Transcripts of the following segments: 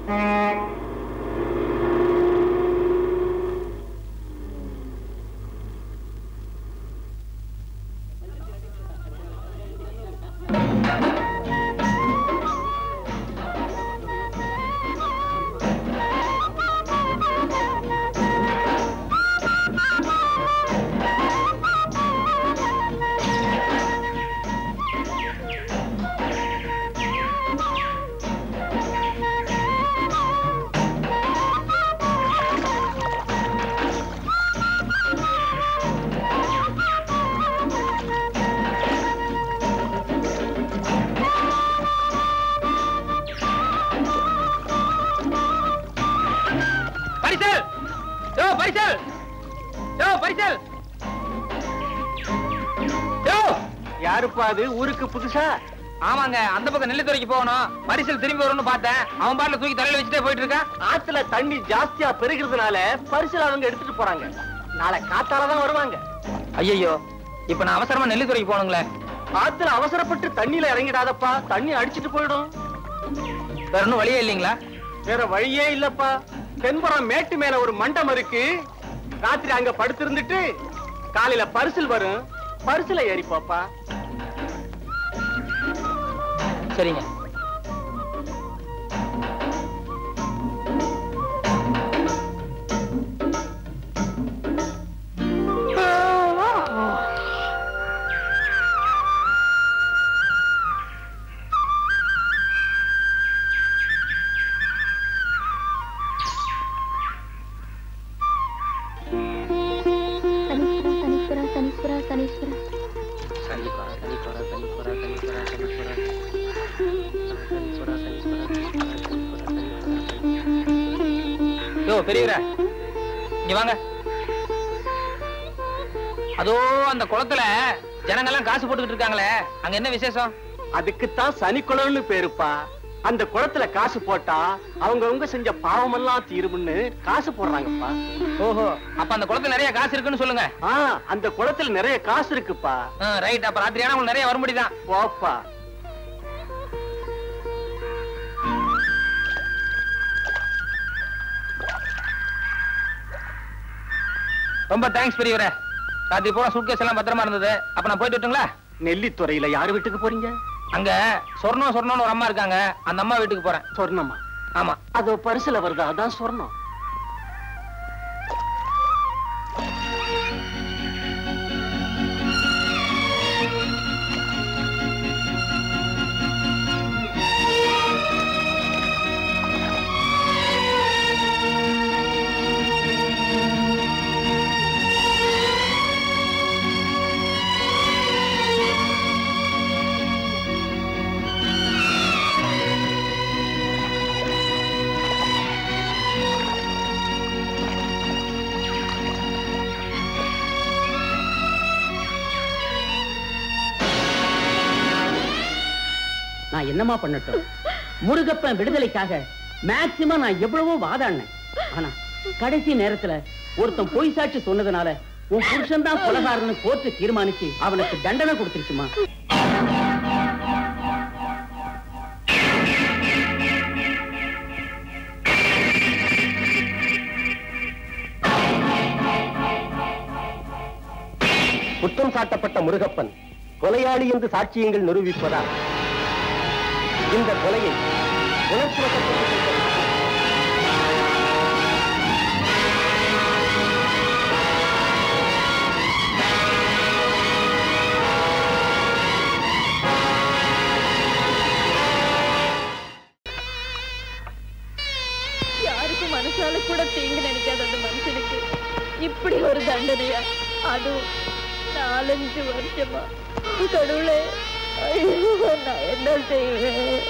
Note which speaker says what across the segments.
Speaker 1: பரிசல் யோ பரிசல் யோ பரிசல் யோ
Speaker 2: யாருப்பா அது ஊருக்கு புதுசா
Speaker 1: ஆமாங்க அந்த பக்கம் நெல்லுத்துறைக்கு போகணும் பரிசல் திரும்பி வரும்னு பார்த்தேன் அவன் பாட்டில தூக்கி தலையில வச்சுட்டே போயிட்டு இருக்கான்
Speaker 2: ஆத்துல தண்ணி ஜாஸ்தியா பெருகிறதுனால பரிசல் அவங்க எடுத்துட்டு போறாங்க நாளை காத்தாலதான் வருவாங்க
Speaker 1: ஐயோ இப்ப நான் அவசரமா நெல்லுத்துறைக்கு போகணுங்களே
Speaker 2: ஆத்துல அவசரப்பட்டு தண்ணியில இறங்கிடாதப்பா தண்ணி அடிச்சிட்டு போயிடும்
Speaker 1: வேற ஒன்றும் வழியே இல்லைங்களா
Speaker 2: வேற வழியே இல்லப்பா தென்புறம் மேட்டு மேல ஒரு மண்டபம் இருக்கு ராத்திரி அங்க படுத்திருந்துட்டு காலையில பரிசல் வரும் பரிசல ஏறிப்பாப்பா
Speaker 1: சரிங்க
Speaker 3: சனீஸ்வரா சனீஸ்வரா சனீஸ்வரா
Speaker 1: யோ பெரியவர இங்க வாங்க அதோ அந்த குளத்துல ஜனங்கெல்லாம் காசு போட்டுக்கிட்டு இருக்காங்களே அங்க என்ன விசேஷம்
Speaker 2: அதுக்குத்தான் சனிக்குளம்னு பேருப்பா அந்த குளத்துல காசு போட்டா அவங்கவங்க செஞ்ச பாவமெல்லாம் தீரும்னு காசு போடுறாங்கப்பா
Speaker 1: ஓஹோ அப்ப அந்த குளத்துல நிறைய காசு இருக்குன்னு சொல்லுங்க
Speaker 2: ஆ அந்த குளத்துல நிறைய காசு இருக்குப்பா
Speaker 1: ரைட் அப்ப ராத்திரி ஆனா உங்களுக்கு நிறைய வர முடியுதான்
Speaker 2: போப்பா
Speaker 1: ரொம்ப தேங்க்ஸ் பெரியவரே ராத்திரி பூரா சூட்கேஸ் எல்லாம் பத்திரமா இருந்தது அப்ப நான் போயிட்டு வரட்டுங்களா
Speaker 2: நெல்லித்துறையில யார் வீட்டுக்கு போறீங்க
Speaker 1: அங்க சொர்ணம் சொர்ணம்னு ஒரு அம்மா இருக்காங்க அந்த அம்மா வீட்டுக்கு போறேன்
Speaker 2: சொர்ணமா
Speaker 1: ஆமா
Speaker 2: அது பரிசுல வருதா அதான் சொர்ணம்
Speaker 4: நான் என்னமா பண்ணட்டும் முருகப்பன் விடுதலைக்காக மேக்சிமம் நான் எவ்வளவோ வாதாடினேன் ஆனா கடைசி நேரத்துல ஒருத்தன் பொய் சாட்சி சொன்னதுனால உன் புருஷன் தான் கொலகாரன்னு கோர்ட்டு தீர்மானிச்சு அவனுக்கு தண்டனை கொடுத்துருச்சுமா
Speaker 2: குற்றம் சாட்டப்பட்ட முருகப்பன் கொலையாளி என்று சாட்சியங்கள் நிரூபிப்பதால் இந்த கொலையை உணர்ச்சிவசப்பட்டு செய்த
Speaker 3: யாருக்கும் மனசால கூட தீங்கு நினைக்காத அந்த மனுஷனுக்கு இப்படி ஒரு தண்டனையா அதுவும் நாலஞ்சு வருஷமா கடவுளே ஐயோ நான் என்ன செய்வேன்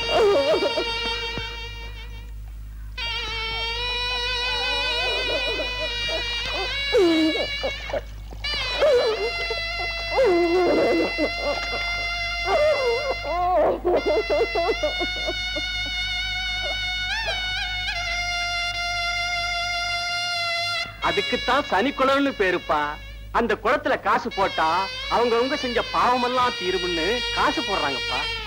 Speaker 2: அதுக்குத்தான் சனிக்குளம்னு பேருப்பா அந்த குளத்துல காசு போட்டா அவங்கவங்க செஞ்ச பாவமெல்லாம் தீரும்னு காசு போடுறாங்கப்பா